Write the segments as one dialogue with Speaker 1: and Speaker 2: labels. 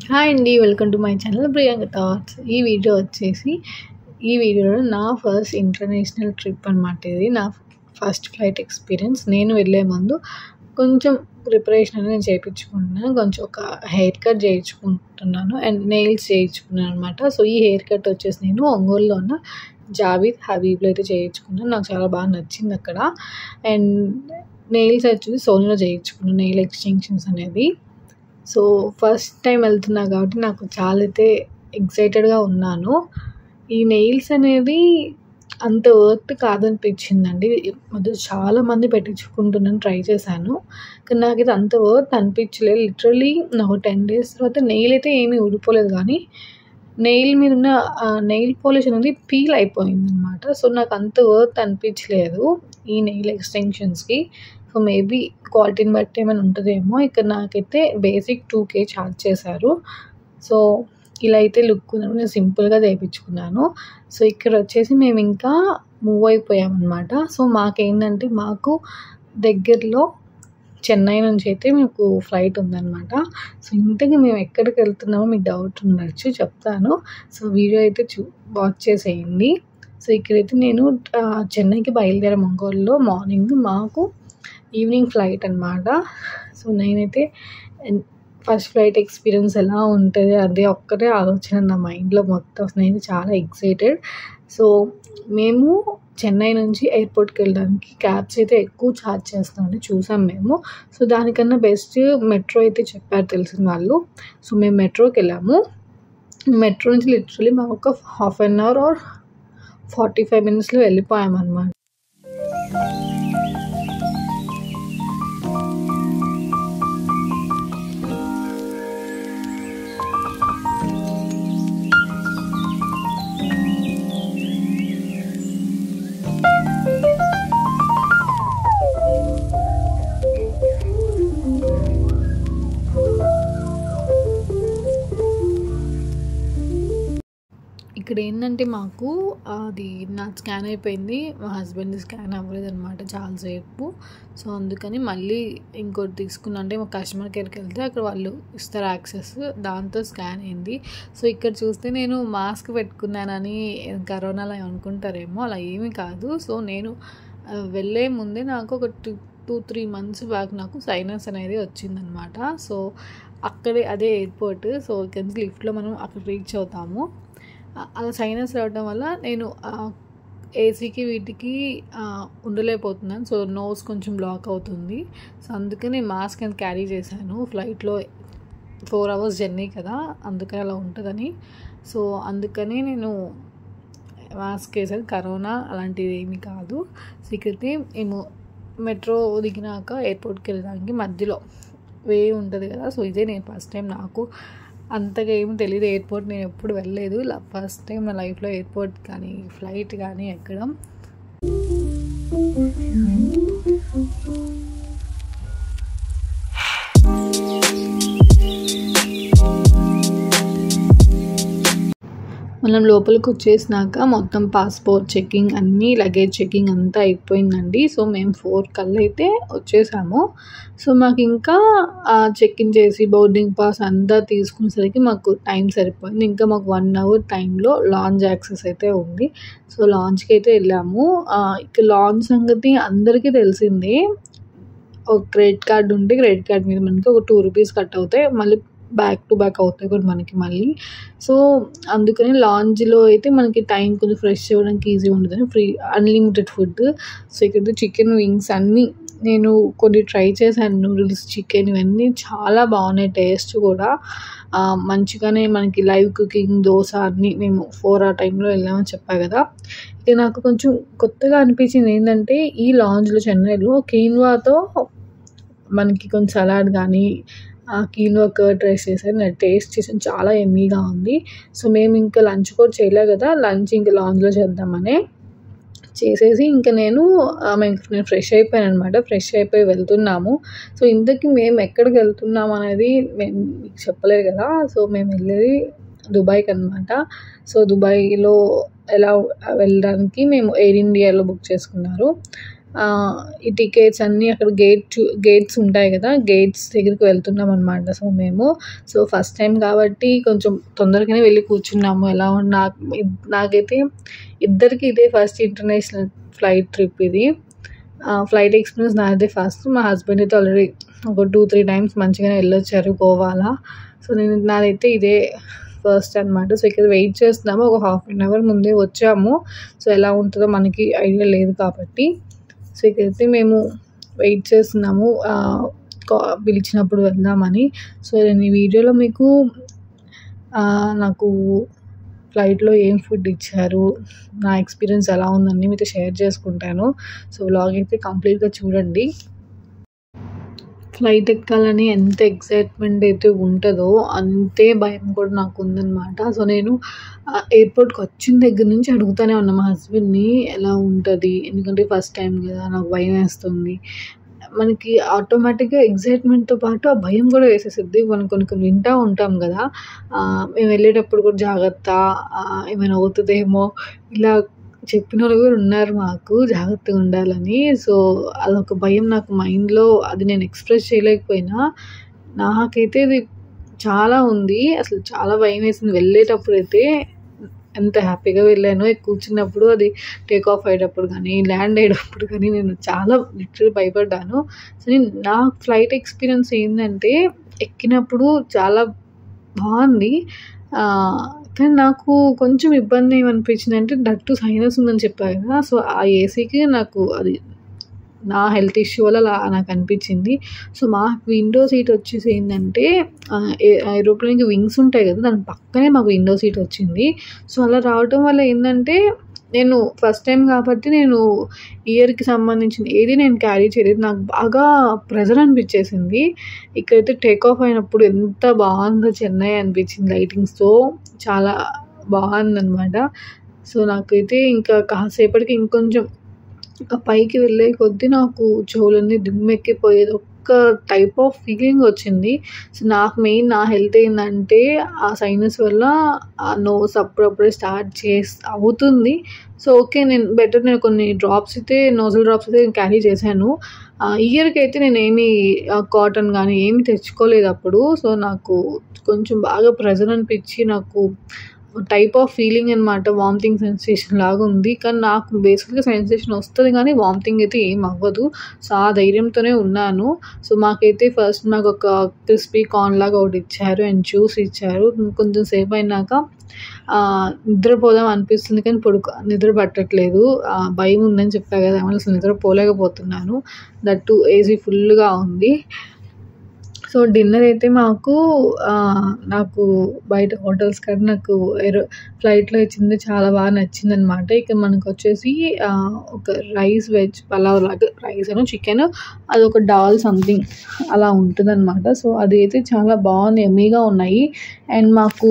Speaker 1: hi అండి welcome to my channel Priyanka thoughts ఈ video వచ్చేసి ఈ వీడియోలో నా ఫస్ట్ ఇంటర్నేషనల్ ట్రిప్ అనమాట ఇది నా ఫస్ట్ ఫ్లైట్ ఎక్స్పీరియన్స్ నేను వెళ్ళే ముందు కొంచెం ప్రిపరేషన్ అనేది నేను చేయించుకుంటున్నాను కొంచెం ఒక హెయిర్ కట్ చేయించుకుంటున్నాను అండ్ నెయిల్స్ చేయించుకున్నాను అనమాట సో ఈ హెయిర్ కట్ వచ్చేసి నేను ఒంగోలులో ఉన్న జావీద్ హబీబ్లో అయితే చేయించుకున్నాను నాకు చాలా బాగా నచ్చింది అక్కడ అండ్ నెయిల్స్ వచ్చేసి సోనీలో చేయించుకున్నాను నెయిల్ ఎక్స్టెన్షన్స్ అనేది సో ఫస్ట్ టైం వెళ్తున్నా కాబట్టి నాకు చాలా అయితే ఎగ్జైటెడ్గా ఉన్నాను ఈ నెయిల్స్ అనేది అంత వర్త్ కాదనిపించిందండి మొదలు చాలా మంది పెట్టించుకుంటున్నాను ట్రై చేశాను కానీ నాకైతే అంత వర్త్ అనిపించలేదు లిటరలీ నాకు టెన్ డేస్ తర్వాత నెయిల్ అయితే ఏమీ ఊడిపోలేదు కానీ నెయిల్ మీద ఉన్న నెయిల్ పాలిష్ అనేది పీల్ అయిపోయింది అనమాట సో నాకు అంత వర్త్ అనిపించలేదు ఈ నెయిల్ ఎక్స్టెన్షన్స్కి సో మేబీ క్వాలిటీని బట్టి ఏమైనా ఉంటుందేమో ఇక్కడ నాకైతే బేసిక్ టూ కే ఛార్జ్ చేశారు సో ఇలా అయితే లుక్ ఉన్నప్పుడు నేను సింపుల్గా చేయించుకున్నాను సో ఇక్కడ వచ్చేసి మేము ఇంకా మూవ్ అయిపోయామన్నమాట సో మాకేంటంటే మాకు దగ్గరలో చెన్నై నుంచి అయితే మీకు ఫ్లైట్ ఉందన్నమాట సో ఇంతకీ మేము ఎక్కడికి వెళ్తున్నామో మీకు డౌట్ ఉండొచ్చు చెప్తాను సో వీడియో అయితే చూ వాచ్ చేసేయండి సో ఇక్కడైతే నేను చెన్నైకి బయలుదేరాం ఒంగోలులో మార్నింగ్ మాకు ఈవినింగ్ ఫ్లైట్ అనమాట సో నేనైతే ఫస్ట్ ఫ్లైట్ ఎక్స్పీరియన్స్ ఎలా ఉంటుంది అదే ఒక్కటే ఆలోచన నా మైండ్లో మొత్తం నేను చాలా ఎక్సైటెడ్ సో మేము చెన్నై నుంచి ఎయిర్పోర్ట్కి వెళ్ళడానికి క్యాబ్స్ అయితే ఎక్కువ ఛార్జ్ చేస్తామని చూసాం మేము సో దానికన్నా బెస్ట్ మెట్రో అయితే చెప్పారు తెలిసిన వాళ్ళు సో మేము మెట్రోకి వెళ్ళాము మెట్రో నుంచి లిటరలీ మాకు ఒక half an hour or forty five మినిట్స్లో వెళ్ళిపోయామన్నమాట ఇక్కడ ఏంటంటే మాకు అది నా స్కాన్ అయిపోయింది మా హస్బెండ్ స్కాన్ అవ్వలేదు అనమాట చాలాసేపు సో అందుకని మళ్ళీ ఇంకోటి తీసుకున్నా అంటే మా కస్టమర్ కేర్కి వెళ్తే అక్కడ వాళ్ళు ఇస్తారు యాక్సెస్ దాంతో స్కాన్ అయింది సో ఇక్కడ చూస్తే నేను మాస్క్ పెట్టుకున్నానని కరోనాలో అనుకుంటారేమో అలా ఏమీ కాదు సో నేను వెళ్ళే ముందే నాకు ఒక two two three months back నాకు సైనస్ అనేది వచ్చిందనమాట సో అక్కడే అదే ఎయిర్పోర్ట్ సో ఇక్కడ నుంచి లిఫ్ట్లో మనం అక్కడ రీచ్ అవుతాము అలా సైనస్ రావడం వల్ల నేను ఏసీకి వీటికి ఉండలేకపోతున్నాను సో నోస్ కొంచెం బ్లాక్ అవుతుంది సో అందుకని మాస్క్ అని క్యారీ చేశాను ఫ్లైట్లో ఫోర్ అవర్స్ జర్నీ కదా అందుకని అలా ఉంటుందని సో అందుకని నేను మాస్క్ వేసాను కరోనా అలాంటిది ఏమీ కాదు సో ఇక్కడికి మేము మెట్రో దిగినాక ఎయిర్పోర్ట్కి వెళ్ళడానికి మధ్యలో వే ఉంటుంది కదా సో ఇదే నేను ఫస్ట్ టైం నాకు అంతగా ఏమి తెలియదు ఎయిర్పోర్ట్ నేను ఎప్పుడు వెళ్ళలేదు ఫస్ట్ టైం నా లైఫ్లో ఎయిర్పోర్ట్ కానీ ఫ్లైట్ కానీ ఎక్కడం మనం లోపలికి వచ్చేసినాక మొత్తం పాస్పోర్ట్ చెకింగ్ అన్నీ లగేజ్ చెకింగ్ అంతా అయిపోయిందండి సో మేము ఫోర్ కల్లా అయితే వచ్చేసాము సో మాకు ఇంకా చెక్ ఇన్ చేసి బోర్డింగ్ పాస్ అంతా తీసుకునేసరికి మాకు టైం సరిపోయింది ఇంకా మాకు వన్ అవర్ టైంలో లాంచ్ యాక్సెస్ అయితే ఉంది సో లాంచ్కి అయితే వెళ్ళాము ఇక లాంచ్ సంగతి అందరికీ తెలిసిందే ఒక క్రెడిట్ కార్డు ఉంటే క్రెడిట్ కార్డ్ మీద మనకి ఒక టూ రూపీస్ కట్ అవుతాయి మళ్ళీ బ్యాక్ టు బ్యాక్ అవుతాయి కూడా మనకి మళ్ళీ సో అందుకని లాంజ్లో అయితే మనకి టైం కొంచెం ఫ్రెష్ అవ్వడానికి ఈజీ ఉంటుందని ఫ్రీ అన్లిమిటెడ్ ఫుడ్ సో ఇక్కడ చికెన్ వింగ్స్ అన్నీ నేను కొన్ని ట్రై చేశాను నూడిల్స్ చికెన్ ఇవన్నీ చాలా బాగున్నాయి టేస్ట్ కూడా మంచిగానే మనకి లైవ్ కుకింగ్ దోశ అన్నీ మేము ఫోర్ ఆ టైంలో వెళ్ళామని చెప్పా కదా ఇక నాకు కొంచెం కొత్తగా అనిపించింది ఏంటంటే ఈ లాంజ్లో చెన్నైలో కీన్వాతో మనకి కొంచెం సలాడ్ కానీ కీన్వా కర్డ్ రైస్ చేశారు నేను టేస్ట్ చేసాను చాలా ఎమ్మీగా ఉంది సో మేము ఇంకా లంచ్ కూడా చేయలే కదా లంచ్ ఇంకా లాంజ్లో చేద్దామని చేసేసి ఇంకా నేను నేను ఫ్రెష్ అయిపోయాను అనమాట ఫ్రెష్ అయిపోయి వెళ్తున్నాము సో ఇంతకీ మేము ఎక్కడికి వెళ్తున్నాం అనేది మేము మీకు చెప్పలేదు కదా సో మేము వెళ్ళేది దుబాయ్కి అనమాట సో దుబాయ్లో ఎలా వెళ్ళడానికి మేము ఎయిర్ ఇండియాలో బుక్ చేసుకున్నారు ఈ టికెట్స్ అన్నీ అక్కడ గేట్ చూ గేట్స్ ఉంటాయి కదా గేట్స్ దగ్గరికి వెళ్తున్నాం అనమాట సో మేము సో ఫస్ట్ టైం కాబట్టి కొంచెం తొందరగానే వెళ్ళి కూర్చున్నాము ఎలా ఉన్న నాకు నాకైతే ఇద్దరికి ఇదే ఫస్ట్ ఇంటర్నేషనల్ ఫ్లైట్ ట్రిప్ ఇది ఫ్లైట్ ఎక్స్పీరియన్స్ నాదే ఫస్ట్ మా హస్బెండ్ అయితే ఆల్రెడీ ఒక టూ త్రీ టైమ్స్ మంచిగానే వెళ్ళొచ్చారు గోవాలో సో నేను నాదైతే ఇదే ఫస్ట్ అనమాట సో ఇక్కడ వెయిట్ చేస్తున్నాము ఒక హాఫ్ అన్ అవర్ ముందే వచ్చాము సో ఎలా ఉంటుందో మనకి ఐడియా లేదు కాబట్టి సో ఇక్కడైతే మేము వెయిట్ చేస్తున్నాము పిలిచినప్పుడు వెళ్దామని సో నేను ఈ వీడియోలో మీకు నాకు ఫ్లైట్లో ఏం ఫుడ్ ఇచ్చారు నా ఎక్స్పీరియన్స్ ఎలా ఉందని మీతో షేర్ చేసుకుంటాను సో వ్లాగ్ అయితే కంప్లీట్గా చూడండి ఫ్లైట్ ఎక్కాలని ఎంత ఎక్సైట్మెంట్ అయితే ఉంటుందో అంతే భయం కూడా నాకు ఉందన్నమాట సో నేను ఎయిర్పోర్ట్కి వచ్చిన దగ్గర నుంచి అడుగుతూనే ఉన్నా మా హస్బెండ్ని ఎలా ఉంటుంది ఎందుకంటే ఫస్ట్ టైం కదా నాకు భయం వేస్తుంది మనకి ఆటోమేటిక్గా ఎగ్జైట్మెంట్తో పాటు ఆ భయం కూడా వేసేసిద్ది మనం కొన్ని కొన్ని వింటూ ఉంటాం కదా మేము వెళ్ళేటప్పుడు కూడా జాగ్రత్త ఏమైనా అవుతుందేమో ఇలా చెప్పిన వాళ్ళు కూడా ఉన్నారు మాకు జాగ్రత్తగా ఉండాలని సో అదొక భయం నాకు మైండ్లో అది నేను ఎక్స్ప్రెస్ చేయలేకపోయినా నాకైతే ఇది చాలా ఉంది అసలు చాలా భయం వేసింది వెళ్ళేటప్పుడు అయితే ఎంత హ్యాపీగా వెళ్ళానో కూర్చున్నప్పుడు అది టేక్ ఆఫ్ అయ్యేటప్పుడు కానీ ల్యాండ్ అయ్యేటప్పుడు కానీ నేను చాలా లిటరల్ భయపడ్డాను సో నేను నా ఫ్లైట్ ఎక్స్పీరియన్స్ ఏంటంటే ఎక్కినప్పుడు చాలా బాగుంది కానీ నాకు కొంచెం ఇబ్బంది ఏమనిపించింది అంటే దట్టు సైనస్ ఉందని చెప్పాను కదా సో ఆ ఏసీకి నాకు అది నా హెల్త్ ఇష్యూ వల్ల అలా నాకు అనిపించింది సో మా విండో సీట్ వచ్చేసి ఏంటంటే ఏరోప్లేన్కి వింగ్స్ ఉంటాయి కదా దాని పక్కనే మాకు విండో సీట్ వచ్చింది సో అలా రావటం వల్ల ఏంటంటే నేను ఫస్ట్ టైం కాబట్టి నేను ఇయర్కి సంబంధించిన ఏది నేను క్యారీ చేయలేదు నాకు బాగా ప్రెజర్ అనిపించేసింది ఇక్కడైతే టేక్ ఆఫ్ అయినప్పుడు ఎంత బాగుందో చెన్నై అనిపించింది లైటింగ్స్తో చాలా బాగుందన్నమాట సో నాకైతే ఇంకా కాసేపటికి ఇంకొంచెం పైకి వెళ్ళే కొద్దీ నాకు చెవులన్నీ దుమ్మెక్కిపోయేది ఒక్క టైప్ ఆఫ్ ఫీలింగ్ వచ్చింది సో నాకు మెయిన్ నా హెల్త్ ఏంటంటే ఆ సైనస్ వల్ల ఆ నోస్ అప్పుడప్పుడే స్టార్ట్ చేసి అవుతుంది సో ఓకే నేను బెటర్ నేను కొన్ని డ్రాప్స్ అయితే నోజల్ డ్రాప్స్ అయితే క్యారీ చేశాను ఇయర్కి అయితే నేను ఏమి కాటన్ కానీ ఏమి తెచ్చుకోలేదు అప్పుడు సో నాకు కొంచెం బాగా ప్రెజర్ అనిపించి నాకు టైప్ ఆఫ్ ఫీలింగ్ అనమాట వామిటింగ్ సెన్సేషన్ లాగా ఉంది కానీ నాకు బేసిక్గా సెన్సేషన్ వస్తుంది కానీ వామిటింగ్ అయితే ఏం అవ్వదు సో ఆ ధైర్యంతోనే ఉన్నాను సో మాకైతే ఫస్ట్ నాకు ఒక క్రిస్పీ కార్న్ లాగా ఒకటి ఇచ్చారు అండ్ జ్యూస్ ఇచ్చారు కొంచెం సేపు అయినాక నిద్రపోదాం అనిపిస్తుంది కానీ పడుకో నిద్ర పట్టట్లేదు భయం ఉందని చెప్పా కదా అసలు నిద్రపోలేకపోతున్నాను దట్టు ఏసీ ఫుల్గా ఉంది సో డిన్నర్ అయితే మాకు నాకు బయట హోటల్స్ కానీ నాకు ఏరో ఫ్లైట్లో ఇచ్చింది చాలా బాగా నచ్చిందనమాట ఇక మనకు వచ్చేసి ఒక రైస్ వెజ్ పలావ్ లాగా రైస్ అను చికెన్ అది ఒక డాల్ సంథింగ్ అలా ఉంటుందన్నమాట సో అది అయితే చాలా బాగుంది ఎమ్మీగా ఉన్నాయి అండ్ మాకు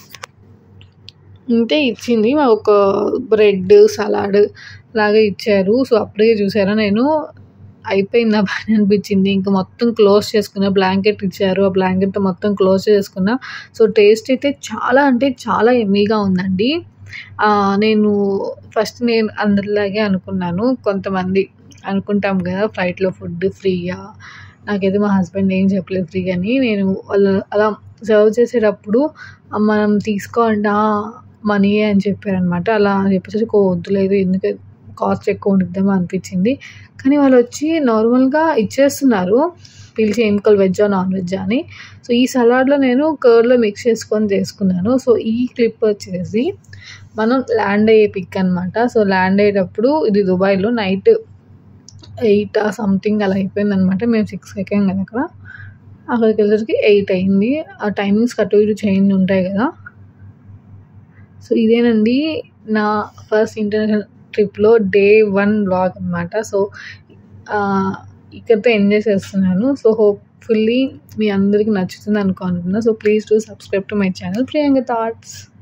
Speaker 1: ఇంతే ఇచ్చింది మాకు ఒక బ్రెడ్ సలాడ్ లాగా ఇచ్చారు సో అప్పుడే చూసారా నేను అయిపోయిందా బాగా అనిపించింది ఇంకా మొత్తం క్లోజ్ చేసుకున్న బ్లాంకెట్ ఇచ్చారు ఆ బ్లాంకెట్తో మొత్తం క్లోజ్ చేసుకున్న సో టేస్ట్ అయితే చాలా అంటే చాలా ఎమ్మీగా ఉందండి నేను ఫస్ట్ నేను అందరిలాగే అనుకున్నాను కొంతమంది అనుకుంటాం కదా ఫ్లైట్లో ఫుడ్ ఫ్రీగా నాకైతే మా హస్బెండ్ ఏం చెప్పలేదు ఫ్రీ అని నేను వాళ్ళ అలా సర్వ్ చేసేటప్పుడు మనం తీసుకోండి మనీ అని చెప్పారనమాట అలా చెప్పేసరికి వద్దులేదు ఎందుకు కాస్ట్ ఎక్కువ ఉండిద్దామో అనిపించింది కానీ వాళ్ళు వచ్చి నార్మల్గా ఇచ్చేస్తున్నారు పిలిచి ఏం కావాలి వెజ్జా నాన్ వెజ్జా అని సో ఈ సలాడ్లో నేను కర్డ్లో మిక్స్ చేసుకొని చేసుకున్నాను సో ఈ క్లిప్ వచ్చేసి మనం ల్యాండ్ అయ్యే పిక్ అనమాట సో ల్యాండ్ అయ్యేటప్పుడు ఇది దుబాయ్లో నైట్ ఎయిట్ సంథింగ్ అలా అయిపోయింది అనమాట మేము సిక్స్ ఎక్కాం కదా అక్కడ అక్కడికి వెళ్ళేసరికి ఎయిట్ అయింది ఆ టైమింగ్స్ అటు ఇటు చేంజ్ ఉంటాయి కదా సో ఇదేనండి నా ఫస్ట్ ఇంటర్నేషనల్ ట్రిప్లో డే వన్ బ్లాగ్ అనమాట సో ఇక్కడితో ఎంజాయ్ చేస్తున్నాను సో హోప్ఫుల్లీ మీ అందరికీ నచ్చుతుంది అనుకుంటున్నా so please do subscribe to my channel Priyanka thoughts